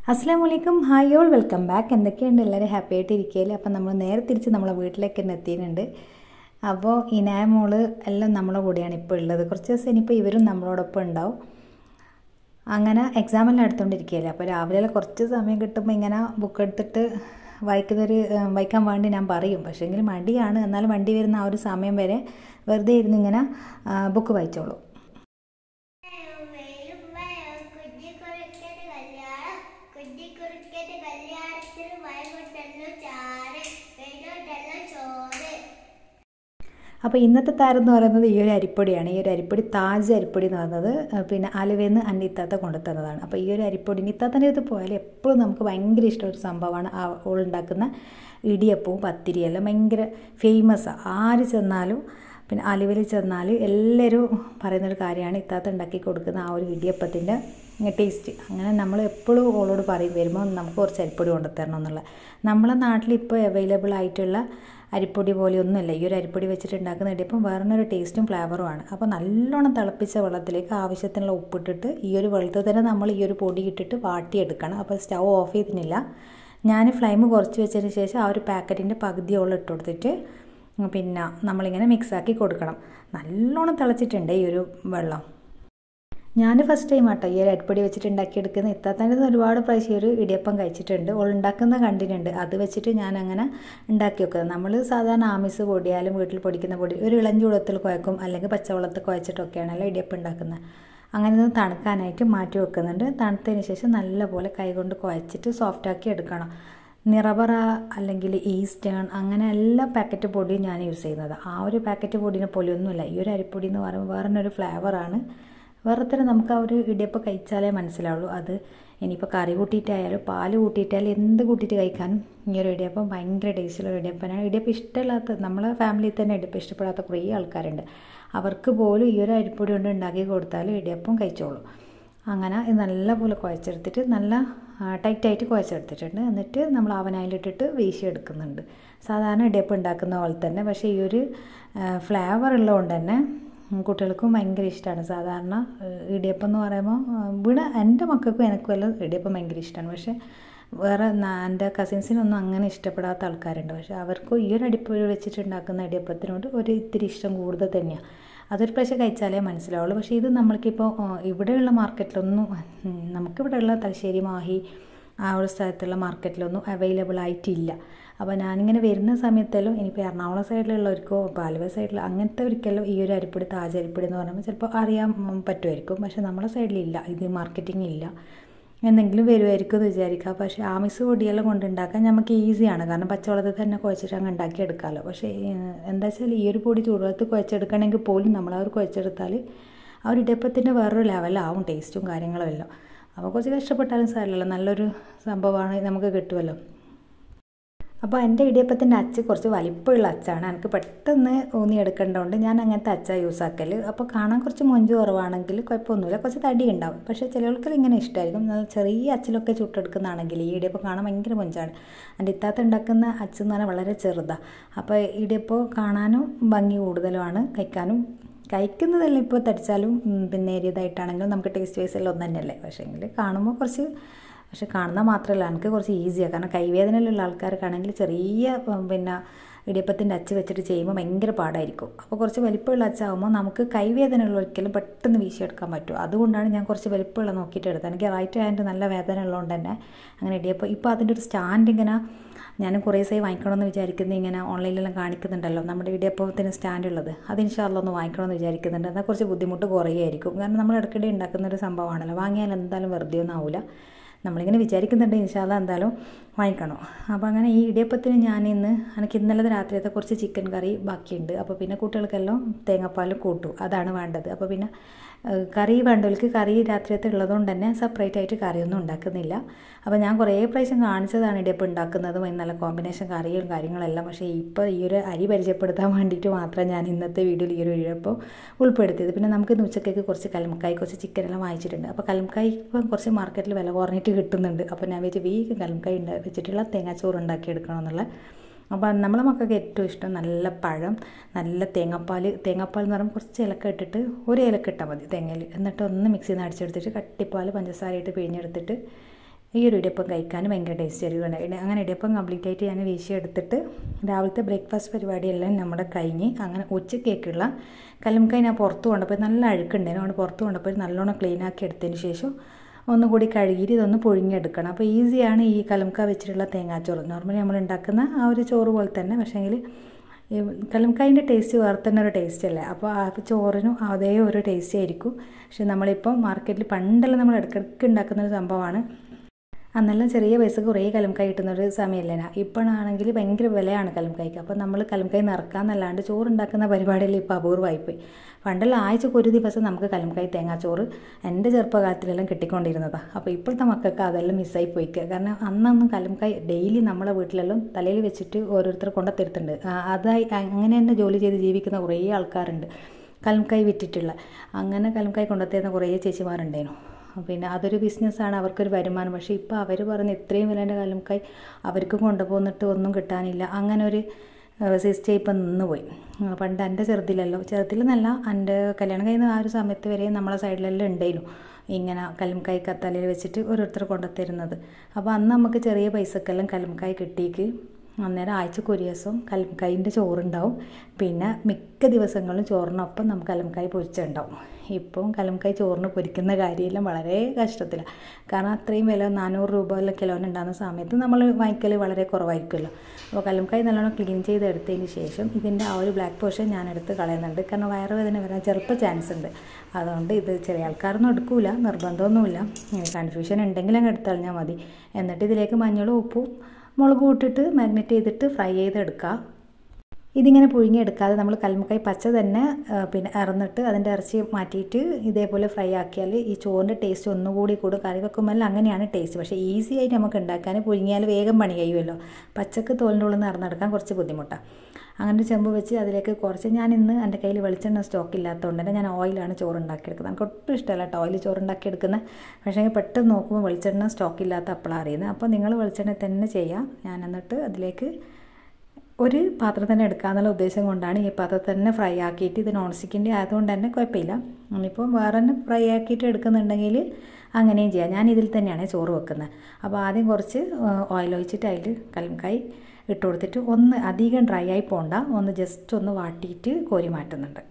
അസ്സാം വലൈക്കും hi all welcome back എന്തൊക്കെയുണ്ട് എല്ലാവരും ഹാപ്പി ആയിട്ട് ഇരിക്കുകയില്ല അപ്പം നമ്മൾ നേരെ തിരിച്ച് നമ്മളെ വീട്ടിലേക്ക് തന്നെ എത്തിയിട്ടുണ്ട് അപ്പോൾ ഇനായ മോള് എല്ലാം നമ്മളെ കൂടെയാണ് ഇപ്പോൾ ഉള്ളത് കുറച്ച് ദിവസം ഇനിയിപ്പോൾ ഇവരും നമ്മളോടൊപ്പം ഉണ്ടാവും അങ്ങനെ എക്സാമെല്ലാം എടുത്തുകൊണ്ടിരിക്കുകയല്ലേ അപ്പോൾ രാവിലെ കുറച്ച് സമയം കിട്ടുമ്പോൾ ഇങ്ങനെ ബുക്ക് എടുത്തിട്ട് വായിക്കുന്നൊരു വായിക്കാൻ വേണ്ടി ഞാൻ പറയും പക്ഷേങ്കിൽ മടിയാണ് എന്നാലും വണ്ടി വരുന്ന ആ ഒരു സമയം വരെ വെറുതെ ഇരുന്ന് ഇങ്ങനെ ബുക്ക് വായിച്ചോളൂ കുഞ്ഞിക്കുറുക്കന്റെ കല്യാണത്തിന് വൈകിട്ടല്ലോ ചാറ് വെയിലോട്ടല്ലോ ചോറ് അപ്പോൾ ഇന്നത്തെ താരം എന്ന് പറയുന്നത് ഈ ഒരു അരിപ്പൊടിയാണ് ഈ ഒരു അരിപ്പൊടി താജ് അരിപ്പൊടി എന്ന് പറയുന്നത് പിന്നെ അലുവെന്ന് എൻ്റെ ഇത്താത്ത കൊണ്ടു തന്നതാണ് അപ്പോൾ ഈ ഒരു അരിപ്പൊടി ഇത്താത്തൻ്റെ അടുത്ത് പോയാൽ എപ്പോഴും നമുക്ക് ഭയങ്കര ഇഷ്ടമൊരു സംഭവമാണ് ആ ഉണ്ടാക്കുന്ന ഇടിയപ്പവും പത്തിരിയെല്ലാം ഭയങ്കര ഫേമസാണ് ആര് ചെന്നാലും പിന്നെ അലുവയിൽ ചെന്നാൽ എല്ലാവരും പറയുന്നൊരു കാര്യമാണ് ഇത്താത്ത ഉണ്ടാക്കി കൊടുക്കുന്ന ആ ഒരു ഇടിയപ്പത്തിൻ്റെ ടേസ്റ്റ് അങ്ങനെ നമ്മൾ എപ്പോഴും ഓളോട് പറയും വരുമ്പോൾ നമുക്ക് കുറച്ച് അരിപ്പൊടി കൊണ്ടുതരണം എന്നുള്ളത് നമ്മളെ നാട്ടിൽ ഇപ്പോൾ അവൈലബിൾ ആയിട്ടുള്ള അരിപ്പൊടി പോലെയൊന്നുമല്ല ഈ ഒരു അരിപ്പൊടി വെച്ചിട്ട് ഉണ്ടാക്കുന്ന ഇടിയപ്പം വേറൊരു ടേസ്റ്റും ഫ്ലേവറുമാണ് അപ്പോൾ നല്ലോണം തിളപ്പിച്ച വെള്ളത്തിലേക്ക് ആവശ്യത്തിനുള്ള ഉപ്പിട്ടിട്ട് ഈ ഒരു വെള്ളത്തിൽ തന്നെ നമ്മൾ ഈ ഒരു പൊടി ഇട്ടിട്ട് വാട്ടിയെടുക്കണം അപ്പോൾ സ്റ്റൗ ഓഫ് ചെയ്തിട്ടില്ല ഞാൻ ഫ്ലെയിം കുറച്ച് വെച്ചതിന് ശേഷം ആ ഒരു പാക്കറ്റിൻ്റെ പകുതിയോളം ഇട്ട് കൊടുത്തിട്ട് പിന്നെ നമ്മളിങ്ങനെ മിക്സാക്കി കൊടുക്കണം നല്ലോണം തിളച്ചിട്ടുണ്ട് ഈ ഒരു വെള്ളം ഞാൻ ഫസ്റ്റ് ടൈം ആട്ടോ ഈ ഒരു അരിപ്പൊടി വെച്ചിട്ട് ഉണ്ടാക്കിയെടുക്കുന്ന ഇത്താത്തൻ്റെ ഒരുപാട് പ്രാവശ്യം ഒരു ഇടിയപ്പം കഴിച്ചിട്ടുണ്ട് ഓൾ ഉണ്ടാക്കുന്ന കണ്ടിട്ടുണ്ട് അത് വെച്ചിട്ട് ഞാൻ അങ്ങനെ ഉണ്ടാക്കി വെക്കുന്നത് നമ്മൾ സാധാരണ ആമിസ് പൊടിയാലും വീട്ടിൽ പൊടിക്കുന്ന പൊടി ഒരു ഇളം ചൂടത്തിൽ കുഴക്കും അല്ലെങ്കിൽ പച്ചവെള്ളത്തിൽ കുഴച്ചിട്ടൊക്കെയാണല്ലോ ഇടിയപ്പം ഉണ്ടാക്കുന്നത് അങ്ങനെ ഒന്ന് തണുക്കാനായിട്ട് മാറ്റി വെക്കുന്നുണ്ട് തണുത്തതിന് ശേഷം നല്ലപോലെ കൈകൊണ്ട് കുഴച്ചിട്ട് സോഫ്റ്റാക്കി എടുക്കണം നിറബറ അല്ലെങ്കിൽ ഈസ്റ്റേൺ അങ്ങനെ എല്ലാ പാക്കറ്റ് പൊടിയും ഞാൻ യൂസ് ചെയ്യുന്നത് ആ ഒരു പാക്കറ്റ് പൊടിനെ പോലെയൊന്നുമില്ല ഈ ഒരു അരിപ്പൊടി എന്ന് പറയുമ്പോൾ വേറൊരു ഫ്ലേവറാണ് വേറെ തന്നെ നമുക്ക് ആ ഒരു ഇടിയപ്പം കഴിച്ചാലേ മനസ്സിലാവുള്ളൂ അത് ഇനിയിപ്പോൾ കറി കൂട്ടിയിട്ടായാലും പാല് കൂട്ടിയിട്ടായാലും എന്ത് കൂട്ടിയിട്ട് കഴിക്കാനും ഈ ഒരു ഇടിയപ്പം ഭയങ്കര ടേസ്റ്റുള്ള ഇടിയപ്പനാണ് ഇടിയപ്പം ഇഷ്ടമില്ലാത്ത നമ്മളെ ഫാമിലിയിൽ തന്നെ ഇടിയപ്പം ഇഷ്ടപ്പെടാത്ത കുറേ ആൾക്കാരുണ്ട് അവർക്ക് പോലും ഈ ഒരു അരിപ്പൊടി കൊണ്ട് ഉണ്ടാക്കി കൊടുത്താൽ ഇടിയപ്പം കഴിച്ചോളൂ അങ്ങനെ ഇത് നല്ലപോലെ കുഴച്ചെടുത്തിട്ട് നല്ല ടൈറ്റായിട്ട് കുഴച്ചെടുത്തിട്ടുണ്ട് എന്നിട്ട് നമ്മൾ അവനായിലിട്ടിട്ട് വീശിയെടുക്കുന്നുണ്ട് സാധാരണ ഇടിയപ്പം ഉണ്ടാക്കുന്ന പോലെ തന്നെ പക്ഷേ ഈ ഒരു ഫ്ലേവർ ഉള്ളതുകൊണ്ട് തന്നെ കുട്ടികൾക്കും ഭയങ്കര ഇഷ്ടമാണ് സാധാരണ ഇടിയപ്പം എന്ന് പറയുമ്പോൾ ഇവിടെ എൻ്റെ മക്കൾക്കും എനിക്കും എല്ലാം ഇടിയപ്പം ഭയങ്കര ഇഷ്ടമാണ് പക്ഷേ വേറെ എൻ്റെ കസിൻസിനൊന്നും അങ്ങനെ ഇഷ്ടപ്പെടാത്ത ആൾക്കാരുണ്ട് പക്ഷേ അവർക്കും ഈ ഒരു അടിപ്പൊടി വെച്ചിട്ട് ഉണ്ടാക്കുന്ന ഇടിയപ്പത്തിനോട് ഒരു ഇത്തിരി ഇഷ്ടം കൂടുതൽ തന്നെയാണ് അതൊരു പ്രാവശ്യം കഴിച്ചാലേ മനസ്സിലാവുള്ളൂ പക്ഷേ ഇത് നമ്മൾക്കിപ്പോൾ ഇവിടെയുള്ള മാർക്കറ്റിലൊന്നും നമുക്കിവിടെയുള്ള തലശ്ശേരി മാഹി ആ ഒരു സ്ഥലത്തുള്ള മാർക്കറ്റിലൊന്നും അവൈലബിൾ ആയിട്ടില്ല അപ്പോൾ ഞാനിങ്ങനെ വരുന്ന സമയത്തെല്ലാം ഇനിയിപ്പോൾ എറണാകുളം സൈഡിലുള്ളവർക്കോ ഇപ്പോൾ ആലുവ സൈഡിൽ അങ്ങനത്തെ ഒരിക്കലും ഈ ഒരു അരിപ്പൊടി താജ അരിപ്പൊടി എന്ന് പറയുമ്പോൾ ചിലപ്പോൾ അറിയാൻ പറ്റുമായിരിക്കും പക്ഷേ നമ്മളെ സൈഡിലില്ല ഇത് മാർക്കറ്റിംഗ് ഇല്ല എന്തെങ്കിലും വരുമായിരിക്കും എന്ന് വിചാരിക്കുക പക്ഷേ ആമിസ് പൊടിയെല്ലാം കൊണ്ടുണ്ടാക്കാൻ നമുക്ക് ഈസിയാണ് കാരണം പച്ചവെള്ളത്തിൽ തന്നെ കുഴച്ചിട്ട് അങ്ങ് ഉണ്ടാക്കിയെടുക്കാമല്ലോ പക്ഷേ എന്താ വെച്ചാൽ ഈ ഒരു പൊടി ചൂടുവെള്ളത്തിൽ കുഴച്ചെടുക്കണമെങ്കിൽ പോലും നമ്മൾ ആ ഒരു കുഴച്ചെടുത്താൽ ആ ഒരു ഇടിയപ്പത്തിൻ്റെ വേറൊരു ലെവലാവും ടേസ്റ്റും കാര്യങ്ങളും എല്ലാം അപ്പോൾ കുറച്ച് കഷ്ടപ്പെട്ടാലും സാരമില്ലല്ലോ നല്ലൊരു സംഭവമാണ് നമുക്ക് കിട്ടുമല്ലോ അപ്പോൾ എൻ്റെ ഇടിയപ്പത്തിൻ്റെ അച്ച് കുറച്ച് വലിപ്പമുള്ള അച്ചാണ് എനിക്ക് പെട്ടെന്ന് ഊന്നി എടുക്കേണ്ടതുകൊണ്ട് ഞാൻ അങ്ങനത്തെ അച്ചാണ് യൂസ് ആക്കൽ അപ്പോൾ കാണാൻ കുറച്ച് മൊഞ്ച് കുറവാണെങ്കിൽ കുഴപ്പമൊന്നുമില്ല കുറച്ച് തടി ഉണ്ടാവും പക്ഷേ ചിലർക്ക് ഇങ്ങനെ ഇഷ്ടമായിരിക്കും ചെറിയ അച്ചിലൊക്കെ ചുട്ടെടുക്കുന്നതാണെങ്കിൽ ഈ ഇടിയപ്പം കാണാൻ ഭയങ്കര മൊഞ്ചാണ് എൻ്റെ ഇത്താത്ത ഉണ്ടാക്കുന്ന അച്ച് എന്ന് പറഞ്ഞാൽ വളരെ ചെറുതാണ് അപ്പോൾ ഇടിയപ്പം കാണാനും ഭംഗി കൂടുതലുമാണ് കഴിക്കാനും കഴിക്കുന്നതെല്ലാം ഇപ്പോൾ തടിച്ചാലും പിന്നെ ഏരിയതായിട്ടാണെങ്കിലും നമുക്ക് ടേസ്റ്റ് വൈസ് എല്ലാം ഒന്ന് തന്നെയല്ലേ പക്ഷേങ്കിൽ കാണുമ്പോൾ കുറച്ച് പക്ഷെ കാണുന്ന മാത്രമല്ല എനിക്ക് കുറച്ച് ഈസിയാണ് കാരണം കൈവേദനയിലുള്ള ആൾക്കാർക്കാണെങ്കിൽ ചെറിയ പിന്നെ ഇടിയപ്പത്തിൻ്റെ അച്ച് വെച്ചിട്ട് ചെയ്യുമ്പോൾ ഭയങ്കര പാടായിരിക്കും അപ്പോൾ കുറച്ച് വലിപ്പമുള്ള അച്ചാകുമ്പോൾ നമുക്ക് കൈവേദനയുള്ള ഒരിക്കലും പെട്ടെന്ന് വീശിയെടുക്കാൻ പറ്റും അതുകൊണ്ടാണ് ഞാൻ കുറച്ച് വലിപ്പമുള്ള നോക്കിയിട്ട് എടുത്തത് എനിക്ക് റൈറ്റ് ഹാൻഡ് നല്ല വേദന ഉള്ളതുകൊണ്ട് തന്നെ അങ്ങനെ ഇടിയപ്പം ഇപ്പോൾ അതിൻ്റെ ഒരു സ്റ്റാൻഡ് ഇങ്ങനെ ഞാൻ കുറേ സൈ വാങ്ങിക്കണമെന്ന് വിചാരിക്കുന്നത് ഇങ്ങനെ ഓൺലൈനിലെല്ലാം കാണിക്കുന്നുണ്ടല്ലോ നമ്മുടെ ഇടിയപ്പത്തിന് സ്റ്റാൻഡ് ഉള്ളത് അത് ഇൻഷാല്ല ഒന്ന് വാങ്ങിക്കണമെന്ന് വിചാരിക്കുന്നുണ്ട് എന്നാൽ കുറച്ച് ബുദ്ധിമുട്ട് കുറയുമായിരിക്കും കാരണം നമ്മൾ ഇടയ്ക്കിടെ ഉണ്ടാക്കുന്ന ഒരു സംഭവമാണല്ലോ വാങ്ങിയാൽ എന്തായാലും വെറുതെ ഒന്നും ആവില്ല നമ്മളിങ്ങനെ വിചാരിക്കുന്നുണ്ട് ഇൻഷാല്ല എന്തായാലും വാങ്ങിക്കണം അപ്പോൾ അങ്ങനെ ഈ ഇടിയപ്പത്തിന് ഞാൻ ഇന്ന് എനിക്ക് ഇന്നലെ രാത്രിയത്തെ കുറച്ച് ചിക്കൻ കറി ബാക്കിയുണ്ട് അപ്പോൾ പിന്നെ കുട്ടികൾക്കെല്ലാം തേങ്ങാപ്പാൽ കൂട്ടും അതാണ് വേണ്ടത് അപ്പോൾ പിന്നെ കറി വേണ്ടവർക്ക് കറി രാത്രിയത്തെ ഉള്ളതുകൊണ്ട് തന്നെ സെപ്പറേറ്റ് ആയിട്ട് കറിയൊന്നും ഉണ്ടാക്കുന്നില്ല അപ്പോൾ ഞാൻ കുറേ പ്രാവശ്യം കാണിച്ചതാണ് ഇടിയപ്പം ഉണ്ടാക്കുന്നതും നല്ല കോമ്പിനേഷൻ കറിയും കാര്യങ്ങളെല്ലാം പക്ഷേ ഇപ്പോൾ ഈ ഒരു അരി പരിചയപ്പെടുത്താൻ വേണ്ടിയിട്ട് മാത്രം ഞാൻ ഇന്നത്തെ വീഡിയോയിൽ ഈ ഒരു ഇടിയപ്പം ഉൾപ്പെടുത്തിയത് പിന്നെ നമുക്ക് ഇന്ന് ഉച്ചക്കേക്ക് കുറച്ച് കലമക്കായി കുറച്ച് ചിക്കനെല്ലാം വാങ്ങിച്ചിട്ടുണ്ട് അപ്പോൾ കലമക്കായി ഇപ്പം കുറച്ച് മാർക്കറ്റിൽ വില കുറഞ്ഞിട്ട് കിട്ടുന്നുണ്ട് അപ്പോൾ ഞാൻ വെച്ച് വീക്ക് കലമക്കായി വെച്ചിട്ടുള്ള തേങ്ങാച്ചോറ് ഉണ്ടാക്കി എടുക്കണം എന്നുള്ള അപ്പോൾ നമ്മളെ മക്കൾക്ക് ഏറ്റവും ഇഷ്ടം നല്ല പഴം നല്ല തേങ്ങാപ്പാൽ തേങ്ങാപ്പാൽ എന്ന് പറയുമ്പോൾ കുറച്ച് ഇലക്ക ഇട്ടിട്ട് ഒരു ഇലക്ക ഇട്ടാൽ മതി തേങ്ങയിൽ എന്നിട്ട് ഒന്ന് മിക്സിയിൽ നിന്ന് അടിച്ചെടുത്തിട്ട് കട്ടിപ്പാൽ പഞ്ചസാര ഇട്ട് പിഴിഞ്ഞെടുത്തിട്ട് ഈ ഒരു ഇടിയപ്പം കഴിക്കാൻ ഭയങ്കര ടേസ്റ്റ് ആയിരിക്കും അങ്ങനെ ഇടിയപ്പം കംപ്ലീറ്റ് ആയിട്ട് ഞാൻ വീശി എടുത്തിട്ട് രാവിലത്തെ ബ്രേക്ക്ഫാസ്റ്റ് പരിപാടിയെല്ലാം നമ്മുടെ കഴിഞ്ഞ് അങ്ങനെ ഉച്ചക്കേക്കുള്ള കല്ലുംകായ് ഞാൻ പുറത്ത് കൊണ്ടപ്പോൾ നല്ല അഴുക്കുണ്ടായിരുന്നു അതുകൊണ്ട് പുറത്ത് കൊണ്ടപ്പോൾ നല്ലോണം ക്ലീൻ ആക്കി എടുത്തതിന് ശേഷം ഒന്നുകൂടി കഴുകിയിട്ട് ഇതൊന്ന് പുഴുങ്ങിയെടുക്കണം അപ്പോൾ ഈസിയാണ് ഈ കലംക്ക വെച്ചിട്ടുള്ള തേങ്ങാച്ചോറ് നോർമലി നമ്മൾ ഉണ്ടാക്കുന്ന ആ ഒരു ചോറ് പോലെ തന്നെ പക്ഷേങ്കിൽ ഈ കലംക്കായിൻ്റെ ടേസ്റ്റ് വേറെ തന്നെ ഒരു ടേസ്റ്റ് അല്ലേ അപ്പോൾ ആ ചോറിനും അതേ ഒരു ടേസ്റ്റ് ആയിരിക്കും പക്ഷെ നമ്മളിപ്പോൾ മാർക്കറ്റിൽ പണ്ടെല്ലാം നമ്മൾ ഇടയ്ക്കിടയ്ക്ക് ഉണ്ടാക്കുന്ന ഒരു സംഭവമാണ് അന്നെല്ലാം ചെറിയ പൈസക്ക് കുറേ കലംകായ് കിട്ടുന്ന ഒരു സമയമല്ലേനാ ഇപ്പോഴാണെങ്കിൽ ഭയങ്കര വിലയാണ് കലംകായ്ക്ക് അപ്പോൾ നമ്മൾ കലംകായ് നിറക്കാന്നല്ലാണ്ട് ചോറുണ്ടാക്കുന്ന പരിപാടിയിൽ ഇപ്പോൾ അപൂർവമായിപ്പോയി പണ്ടെല്ലാം ആഴ്ചക്ക് ഒരു ദിവസം നമുക്ക് കലംകായ് തേങ്ങാച്ചോറ് എൻ്റെ ചെറുപ്പകാലത്തിലെല്ലാം കിട്ടിക്കൊണ്ടിരുന്നതാണ് അപ്പോൾ ഇപ്പോഴത്തെ മക്കൾക്ക് അതെല്ലാം മിസ്സായി പോയിക്കുക കാരണം അന്നൊന്നും കലംകായ് ഡെയിലി നമ്മളെ വീട്ടിലെല്ലാം തലയിൽ വെച്ചിട്ട് ഓരോരുത്തർ കൊണ്ടുത്തരുത്തുണ്ട് അതായി അങ്ങനെ തന്നെ ജോലി ചെയ്ത് ജീവിക്കുന്ന കുറേ ആൾക്കാരുണ്ട് കലംകായ് വിറ്റിട്ടുള്ള അങ്ങനെ കലംകായ് കൊണ്ടുത്തരുന്ന കുറേ ചേച്ചിമാരുണ്ടായിരുന്നു പിന്നെ അതൊരു ബിസിനസ്സാണ് അവർക്കൊരു വരുമാനം പക്ഷേ ഇപ്പോൾ അവർ പറയുന്ന ഇത്രയും വിലേൻ്റെ കലംകായ് അവർക്ക് കൊണ്ടുപോന്നിട്ട് ഒന്നും കിട്ടാനില്ല അങ്ങനെ ഒരു സിസ്റ്റം ഇപ്പം നിന്നുപോയി പണ്ട് എൻ്റെ ചെറുതിലല്ലോ ചെറുതിലെന്നല്ല എൻ്റെ കല്യാണം കഴിയുന്ന ആ ഒരു സമയത്ത് വരെ നമ്മളെ സൈഡിലെല്ലാം ഉണ്ടായിരുന്നു ഇങ്ങനെ കലംകായ് കത്തലയിൽ വെച്ചിട്ട് ഓരോരുത്തർ കൊണ്ടുത്തരുന്നത് അപ്പോൾ അന്ന് നമുക്ക് ചെറിയ പൈസക്കെല്ലാം കലംകായ് കിട്ടിയിട്ട് അന്നേരം ആഴ്ചക്ക് ഒരു ദിവസം കലംകായിൻ്റെ ചോറുണ്ടാവും പിന്നെ മിക്ക ദിവസങ്ങളും ചോറിനൊപ്പം നമുക്ക് കലംകായ് പൊരിച്ചുണ്ടാവും ഇപ്പം കലംകായ് ചോറിന് പൊരിക്കുന്ന കാര്യമെല്ലാം വളരെ കഷ്ടത്തിലാണ് കാരണം അത്രയും വില നാനൂറ് രൂപ എല്ലാം കിലോന് ഉണ്ടാകുന്ന സമയത്ത് നമ്മൾ വാങ്ങിക്കൽ വളരെ കുറവായിരിക്കുമല്ലോ അപ്പോൾ കലംകായ് നല്ലോണം ക്ലീൻ ചെയ്ത് എടുത്തതിന് ശേഷം ഇതിൻ്റെ ആ ഒരു ബ്ലാക്ക് പോർഷൻ ഞാൻ എടുത്ത് കളയുന്നുണ്ട് കാരണം വയറുവേദന വരാൻ ചിലപ്പോൾ ചാൻസ് ഉണ്ട് അതുകൊണ്ട് ഇത് ചെറിയ ആൾക്കാരൊന്നും എടുക്കൂല നിർബന്ധമൊന്നുമില്ല കൺഫ്യൂഷൻ ഉണ്ടെങ്കിൽ അങ്ങ് എടുത്തളഞ്ഞാൽ മതി എന്നിട്ട് ഇതിലേക്ക് മഞ്ഞളും ഉപ്പും മുളക് ഇട്ടിട്ട് മാഗ്നറ്റ് ചെയ്തിട്ട് ഫ്രൈ ചെയ്തെടുക്കുക ഇതിങ്ങനെ പുഴുങ്ങിയെടുക്കാതെ നമ്മൾ കൽമക്കായ് പച്ച തന്നെ പിന്നെ ഇറന്നിട്ട് അതിൻ്റെ ഇറച്ചി മാറ്റിയിട്ട് ഇതേപോലെ ഫ്രൈ ആക്കിയാൽ ഈ ചോറിൻ്റെ ടേസ്റ്റ് ഒന്നുകൂടി കൂടും കറി വെക്കുമ്പോൾ അങ്ങനെയാണ് ടേസ്റ്റ് പക്ഷേ ഈസി ആയിട്ട് നമുക്ക് ഉണ്ടാക്കാൻ പുഴുങ്ങിയാൽ വേഗം പണി കഴിയുമല്ലോ പച്ചക്ക് തോലിൻ്റെ ഉള്ളിൽ നിന്ന് ഇറന്നെടുക്കാൻ കുറച്ച് ബുദ്ധിമുട്ടാണ് അങ്ങനെ ചെമ്പ് വെച്ച് അതിലേക്ക് കുറച്ച് ഞാൻ ഇന്ന് എൻ്റെ കയ്യിൽ വെളിച്ചെണ്ണ സ്റ്റോക്ക് ഇല്ലാത്തതുകൊണ്ട് തന്നെ ഞാൻ ഓയിലാണ് ചോറ് ഉണ്ടാക്കിയെടുക്കുന്നത് എനിക്ക് ഒട്ടും ഇഷ്ടമല്ല കേട്ടോ ഓയിൽ ചോറ് ഉണ്ടാക്കിയെടുക്കുന്നത് പക്ഷേ പെട്ടെന്ന് നോക്കുമ്പോൾ വെളിച്ചെണ്ണ സ്റ്റോക്ക് ഇല്ലാത്ത അപ്പോഴാണ് അറിയുന്നത് അപ്പോൾ നിങ്ങൾ വെളിച്ചെണ്ണ തന്നെ ചെയ്യാം ഞാൻ എന്നിട്ട് അതിലേക്ക് ഒരു പാത്രം തന്നെ എടുക്കാന്നുള്ള ഉദ്ദേശം കൊണ്ടാണ് ഈ പാത്രം തന്നെ ഫ്രൈ ആക്കിയിട്ട് ഇത് നോൺ സ്റ്റിക്കിൻ്റെ ആയതുകൊണ്ട് തന്നെ കുഴപ്പമില്ല ഇനിയിപ്പോൾ വേറെ തന്നെ ഫ്രൈ ആക്കിയിട്ട് എടുക്കുന്നുണ്ടെങ്കിൽ അങ്ങനെയും ചെയ്യാം ഞാൻ ഇതിൽ തന്നെയാണ് ചോറ് വെക്കുന്നത് അപ്പോൾ ആദ്യം കുറച്ച് ഓയിൽ ഒഴിച്ചിട്ട് അതിൽ കലംകായ് ഇട്ട് കൊടുത്തിട്ട് ഒന്ന് അധികം ഡ്രൈ ആയി പോണ്ട ഒന്ന് ജസ്റ്റ് ഒന്ന് വാട്ടിയിട്ട് കോരി മാറ്റുന്നുണ്ട്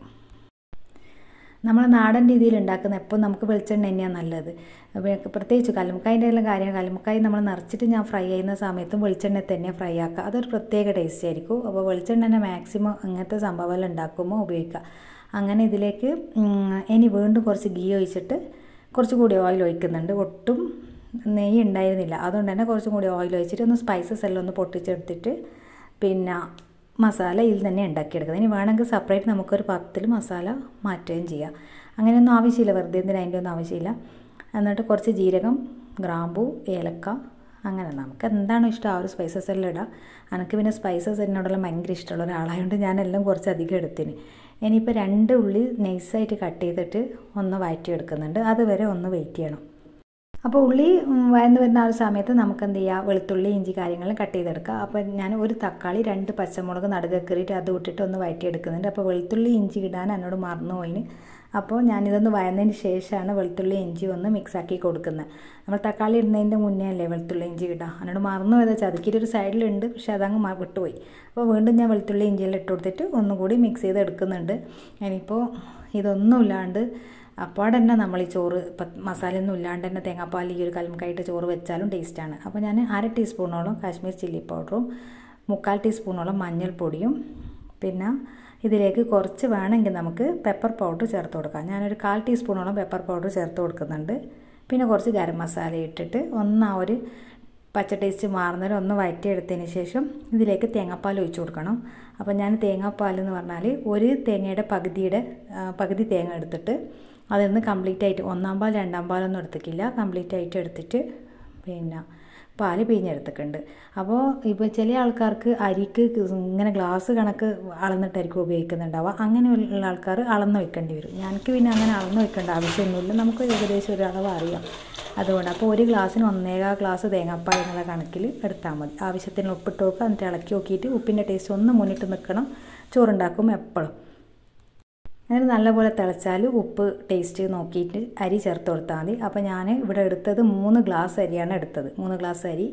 നമ്മൾ നാടൻ രീതിയിൽ ഉണ്ടാക്കുന്ന എപ്പോൾ നമുക്ക് വെളിച്ചെണ്ണ തന്നെയാണ് നല്ലത് പ്രത്യേകിച്ച് കല്ലുമുക്കായിൻ്റെ എല്ലാം കാര്യം കല്ലുമുക്കായി നമ്മൾ നിറച്ചിട്ട് ഞാൻ ഫ്രൈ ചെയ്യുന്ന സമയത്തും വെളിച്ചെണ്ണ തന്നെ ഫ്രൈ ആക്കുക അതൊരു പ്രത്യേക ടേസ്റ്റ് ആയിരിക്കും അപ്പോൾ വെളിച്ചെണ്ണ തന്നെ മാക്സിമം അങ്ങനത്തെ സംഭവമെല്ലാം ഉണ്ടാക്കുമ്പോൾ ഉപയോഗിക്കുക അങ്ങനെ ഇതിലേക്ക് ഇനി വീണ്ടും കുറച്ച് ഗീ ഒഴിച്ചിട്ട് കുറച്ചും കൂടി ഓയിൽ ഒഴിക്കുന്നുണ്ട് ഒട്ടും നെയ്യ് ഉണ്ടായിരുന്നില്ല അതുകൊണ്ട് തന്നെ കുറച്ചും കൂടി ഓയിൽ ഒഴിച്ചിട്ട് ഒന്ന് സ്പൈസസ് എല്ലാം ഒന്ന് പൊട്ടിച്ചെടുത്തിട്ട് പിന്നെ മസാല ഇതിൽ തന്നെ ഉണ്ടാക്കിയെടുക്കുന്നത് ഇനി വേണമെങ്കിൽ സെപ്പറേറ്റ് നമുക്കൊരു പത്തിൽ മസാല മാറ്റുകയും ചെയ്യാം അങ്ങനെയൊന്നും ആവശ്യമില്ല വെറുതെ എന്തിനും അതിൻ്റെ ഒന്നും ആവശ്യമില്ല എന്നിട്ട് കുറച്ച് ജീരകം ഗ്രാമ്പു ഏലക്ക അങ്ങനെ നമുക്ക് എന്താണോ ഇഷ്ടം ആ ഒരു സ്പൈസസ് എല്ലാം ഇടാം എനിക്ക് പിന്നെ സ്പൈസസ് എന്നോടെല്ലാം ഭയങ്കര ഇഷ്ടമുള്ള ഒരാളായതുകൊണ്ട് ഞാനെല്ലാം കുറച്ച് അധികം എടുത്തിന് ഇനിയിപ്പോൾ രണ്ട് ഉള്ളി നൈസായിട്ട് കട്ട് ചെയ്തിട്ട് ഒന്ന് വഴറ്റിയെടുക്കുന്നുണ്ട് അതുവരെ ഒന്ന് വെയിറ്റ് ചെയ്യണം അപ്പോൾ ഉള്ളി വയന്ന് വരുന്ന ആ ഒരു സമയത്ത് നമുക്ക് എന്ത് ചെയ്യുക വെളുത്തുള്ളി ഇഞ്ചി കാര്യങ്ങളും കട്ട് ചെയ്തെടുക്കുക അപ്പോൾ ഞാൻ ഒരു തക്കാളി രണ്ട് പച്ചമുളക് നടുക കയറിയിട്ട് അത് ഇട്ടിട്ട് ഒന്ന് വഴറ്റിയെടുക്കുന്നുണ്ട് അപ്പോൾ വെളുത്തുള്ളി ഇഞ്ചി ഇടാൻ എന്നോട് മറന്നു പോയിന് അപ്പോൾ ഞാനിതൊന്ന് വയന്നതിന് ശേഷമാണ് വെളുത്തുള്ളി ഇഞ്ചി ഒന്ന് മിക്സാക്കി കൊടുക്കുന്നത് നമ്മൾ തക്കാളി ഇടുന്നതിൻ്റെ മുന്നേ അല്ലേ വെളുത്തുള്ളി ഇഞ്ചി ഇടുക എന്നോട് മറന്നു പോയത് ചതുക്കിയിട്ട് ഒരു സൈഡിലുണ്ട് പക്ഷേ അതങ്ങ് വിട്ടുപോയി അപ്പോൾ വീണ്ടും ഞാൻ വെളുത്തുള്ളി ഇഞ്ചിയെല്ലാം ഇട്ട് കൊടുത്തിട്ട് ഒന്നുകൂടി മിക്സ് ചെയ്ത് എടുക്കുന്നുണ്ട് ഇനിയിപ്പോൾ ഇതൊന്നുമില്ലാണ്ട് അപ്പാടെ തന്നെ നമ്മൾ ഈ ചോറ് ഇപ്പം മസാലയൊന്നും ഇല്ലാണ്ട് തന്നെ തേങ്ങാപ്പാൽ ഈ ഒരു കലമക്കായിട്ട് ചോറ് വെച്ചാലും ടേസ്റ്റാണ് അപ്പോൾ ഞാൻ അര ടീസ്പൂണോളം കാശ്മീർ ചില്ലി പൗഡറും മുക്കാൽ ടീസ്പൂണോളം മഞ്ഞൾപ്പൊടിയും പിന്നെ ഇതിലേക്ക് കുറച്ച് വേണമെങ്കിൽ നമുക്ക് പെപ്പർ പൗഡർ ചേർത്ത് കൊടുക്കാം ഞാനൊരു കാൽ ടീസ്പൂണോളം പെപ്പർ പൗഡർ ചേർത്ത് കൊടുക്കുന്നുണ്ട് പിന്നെ കുറച്ച് ഗരം മസാല ഇട്ടിട്ട് ഒന്ന് ആ ഒരു പച്ച ടേസ്റ്റ് മാറുന്നവരെ ഒന്ന് വഴറ്റിയെടുത്തതിന് ശേഷം ഇതിലേക്ക് തേങ്ങാപ്പാൽ ഒഴിച്ചു കൊടുക്കണം അപ്പോൾ ഞാൻ തേങ്ങാപ്പാൽ എന്ന് പറഞ്ഞാൽ ഒരു തേങ്ങയുടെ പകുതിയുടെ പകുതി തേങ്ങ എടുത്തിട്ട് അതിൽ നിന്ന് കംപ്ലീറ്റ് ആയിട്ട് ഒന്നാം പാൽ രണ്ടാം പാലൊന്നും എടുത്തിട്ടില്ല കംപ്ലീറ്റ് ആയിട്ട് എടുത്തിട്ട് പിന്നെ പാല് പിഴിഞ്ഞെടുത്തിട്ടുണ്ട് അപ്പോൾ ഇപ്പോൾ ചില ആൾക്കാർക്ക് അരിക്ക് ഇങ്ങനെ ഗ്ലാസ് കണക്ക് അളന്നിട്ടായിരിക്കും ഉപയോഗിക്കുന്നുണ്ടാവുക അങ്ങനെയുള്ള ആൾക്കാർ അളന്ന് വെക്കേണ്ടി വരും ഞങ്ങൾക്ക് പിന്നെ അങ്ങനെ അളന്ന് വെക്കേണ്ട ആവശ്യമൊന്നുമില്ല നമുക്ക് ഏകദേശം ഒരു അളവ് അറിയാം അതുകൊണ്ട് അപ്പോൾ ഒരു ഗ്ലാസ്സിന് ഒന്നേകാൽ ഗ്ലാസ് തേങ്ങാപ്പാൽ എന്നുള്ള കണക്കിൽ എടുത്താൽ മതി ആവശ്യത്തിന് ഉപ്പിട്ട് നോക്കുക എന്നിട്ട് ഇളക്കി നോക്കിയിട്ട് ഉപ്പിൻ്റെ ടേസ്റ്റ് ഒന്ന് മുന്നിട്ട് നിൽക്കണം ചോറുണ്ടാക്കുമ്പോൾ എപ്പോഴും എന്നിട്ട് നല്ലപോലെ തിളച്ചാൽ ഉപ്പ് ടേസ്റ്റ് നോക്കിയിട്ട് അരി ചേർത്ത് കൊടുത്താൽ മതി അപ്പോൾ ഞാൻ ഇവിടെ എടുത്തത് മൂന്ന് ഗ്ലാസ് അരിയാണ് എടുത്തത് മൂന്ന് ഗ്ലാസ് അരി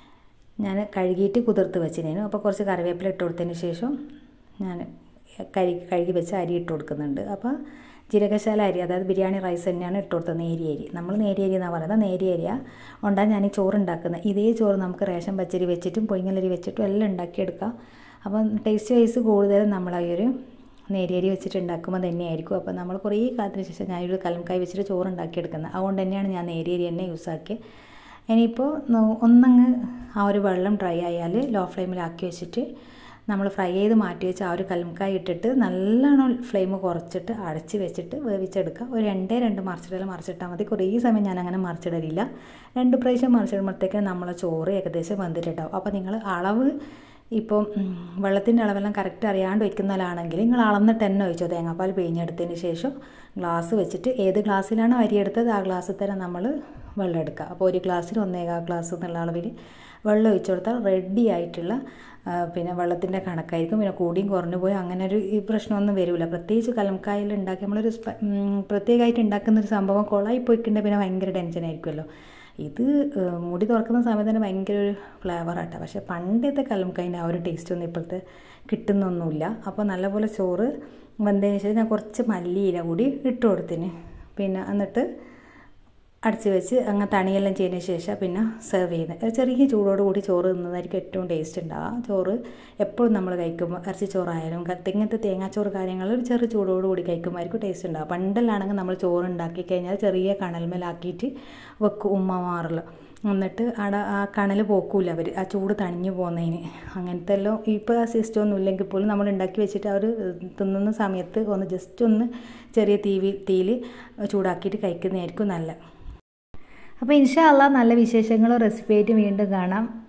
ഞാൻ കഴുകിയിട്ട് കുതിർത്ത് വെച്ചിരുന്നു അപ്പോൾ കുറച്ച് കറിവേപ്പില ഇട്ട് കൊടുത്തതിന് ശേഷം ഞാൻ കഴുകി കഴുകി വെച്ച അരി ഇട്ട് കൊടുക്കുന്നുണ്ട് അപ്പോൾ ജീരകശാല അരി അതായത് ബിരിയാണി റൈസ് തന്നെയാണ് ഇട്ട് കൊടുത്തത് നേരിയ അരി നമ്മൾ നേരിയ അരി എന്നാണ് പറയുന്നത് നേരിയ അരിയ ഉണ്ടാകും ഞാൻ ഈ ചോറ് ഉണ്ടാക്കുന്നത് ഇതേ ചോറ് നമുക്ക് റേഷൻ പച്ചരി വെച്ചിട്ടും പൊയ്ങ്ങലരി വെച്ചിട്ടും എല്ലാം ഉണ്ടാക്കിയെടുക്കാം അപ്പം ടേസ്റ്റ് വൈസ് കൂടുതലും നമ്മൾ ഈ ഒരു നേരിയരി വെച്ചിട്ട് ഉണ്ടാക്കുമ്പോൾ തന്നെയായിരിക്കും അപ്പോൾ നമ്മൾ കുറേ കാലത്തിന് ശേഷം ഞാനൊരു കലംകായ് വെച്ചിട്ട് ചോറ് ഉണ്ടാക്കിയെടുക്കുന്നത് അതുകൊണ്ട് തന്നെയാണ് ഞാൻ നേരിയരി തന്നെ യൂസാക്കിയത് ഇനിയിപ്പോൾ ഒന്നങ്ങ് ആ ഒരു വെള്ളം ഡ്രൈ ആയാൽ ലോ ഫ്ലെയിമിലാക്കി വെച്ചിട്ട് നമ്മൾ ഫ്രൈ ചെയ്ത് മാറ്റി വെച്ച് ആ ഒരു കലംകായ് ഇട്ടിട്ട് നല്ലോണം ഫ്ലെയിം കുറച്ചിട്ട് അടച്ച് വെച്ചിട്ട് വേവിച്ചെടുക്കുക ഒരു രണ്ടേ രണ്ട് മറിച്ചിടൽ മറിച്ചിട്ടാൽ മതി കുറേ സമയം ഞാൻ അങ്ങനെ മറിച്ചിടലില്ല രണ്ട് പ്രാവശ്യം മറിച്ചിടുമ്പോഴത്തേക്കും നമ്മളെ ചോറ് ഏകദേശം വെന്തിട്ടുണ്ടാവും അപ്പോൾ നിങ്ങൾ അളവ് ഇപ്പം വെള്ളത്തിൻ്റെ അളവെല്ലാം കറക്റ്റ് അറിയാണ്ട് വയ്ക്കുന്നവരാണെങ്കിൽ നിങ്ങൾ അളന്നിട്ട് തന്നെ ഒഴിച്ചോ തേങ്ങാപ്പാൽ പിഴിഞ്ഞെടുത്തതിന് ശേഷം ഗ്ലാസ് വെച്ചിട്ട് ഏത് ഗ്ലാസ്സിലാണോ അരി എടുത്തത് ആ ഗ്ലാസ്സിൽ തന്നെ നമ്മൾ വെള്ളം എടുക്കുക അപ്പോൾ ഒരു ഗ്ലാസ്സിൽ ഒന്നേകാൽ ഗ്ലാസ് എന്നുള്ള അളവിൽ വെള്ളം ഒഴിച്ചു കൊടുത്താൽ റെഡി ആയിട്ടുള്ള പിന്നെ വെള്ളത്തിൻ്റെ കണക്കായിരിക്കും പിന്നെ കൂടിയും കുറഞ്ഞു പോയി അങ്ങനെ ഒരു ഈ പ്രശ്നമൊന്നും വരില്ല പ്രത്യേകിച്ച് കലംക്കായിൽ ഉണ്ടാക്കി നമ്മളൊരു പ്രത്യേകമായിട്ട് ഉണ്ടാക്കുന്ന ഒരു സംഭവം കൊളായി പോയിക്കുണ്ടെങ്കിൽ പിന്നെ ഭയങ്കര ടെൻഷനായിരിക്കുമല്ലോ ഇത് മുടി തുറക്കുന്ന സമയത്ത് തന്നെ ഭയങ്കര ഒരു ഫ്ലേവർ ആട്ടോ പക്ഷേ പണ്ടത്തെ കലംക്കായിൻ്റെ ആ ഒരു ടേസ്റ്റ് ഒന്നും ഇപ്പോഴത്തെ കിട്ടുന്നൊന്നുമില്ല അപ്പോൾ നല്ലപോലെ ചോറ് വെന്തതിന് ശേഷം ഞാൻ കുറച്ച് മല്ലിയില കൂടി ഇട്ട് കൊടുത്തിന് പിന്നെ എന്നിട്ട് അടച്ച് വെച്ച് അങ്ങ് തണിയെല്ലാം ചെയ്തതിന് ശേഷം പിന്നെ സെർവ് ചെയ്യുന്നത് ചെറിയ ചൂടോട് കൂടി ചോറ് തിന്നതായിരിക്കും ഏറ്റവും ടേസ്റ്റ് ഉണ്ടാവുക ചോറ് എപ്പോഴും നമ്മൾ കഴിക്കുമ്പോൾ ഇറച്ചി ചോറായാലും ഇങ്ങനത്തെ തേങ്ങാച്ചോറ് കാര്യങ്ങൾ ഒരു ചെറു ചൂടോട് കൂടി കഴിക്കുമ്പോഴായിരിക്കും ടേസ്റ്റ് ഉണ്ടാവുക പണ്ടെല്ലാണെങ്കിൽ നമ്മൾ ചോറ് ഉണ്ടാക്കി കഴിഞ്ഞാൽ ചെറിയ കണൽമേലാക്കിയിട്ട് വെക്കും ഉമ്മമാറിൽ എന്നിട്ട് അവിടെ ആ കണൽ പോക്കൂല അവർ ആ ചൂട് തണിഞ്ഞു പോകുന്നതിന് അങ്ങനത്തെ എല്ലാം ഇപ്പോൾ ആ സിസ്റ്റം ഒന്നും ഇല്ലെങ്കിൽ പോലും നമ്മൾ ഉണ്ടാക്കി വെച്ചിട്ട് അവർ തിന്നുന്ന സമയത്ത് ഒന്ന് ജസ്റ്റ് ഒന്ന് ചെറിയ തീവി തീയിൽ ചൂടാക്കിയിട്ട് കഴിക്കുന്നതായിരിക്കും നല്ല അപ്പോൾ ഇൻഷാ അള്ളാഹ് നല്ല വിശേഷങ്ങളും റെസിപ്പി ആയിട്ട് വീണ്ടും കാണാം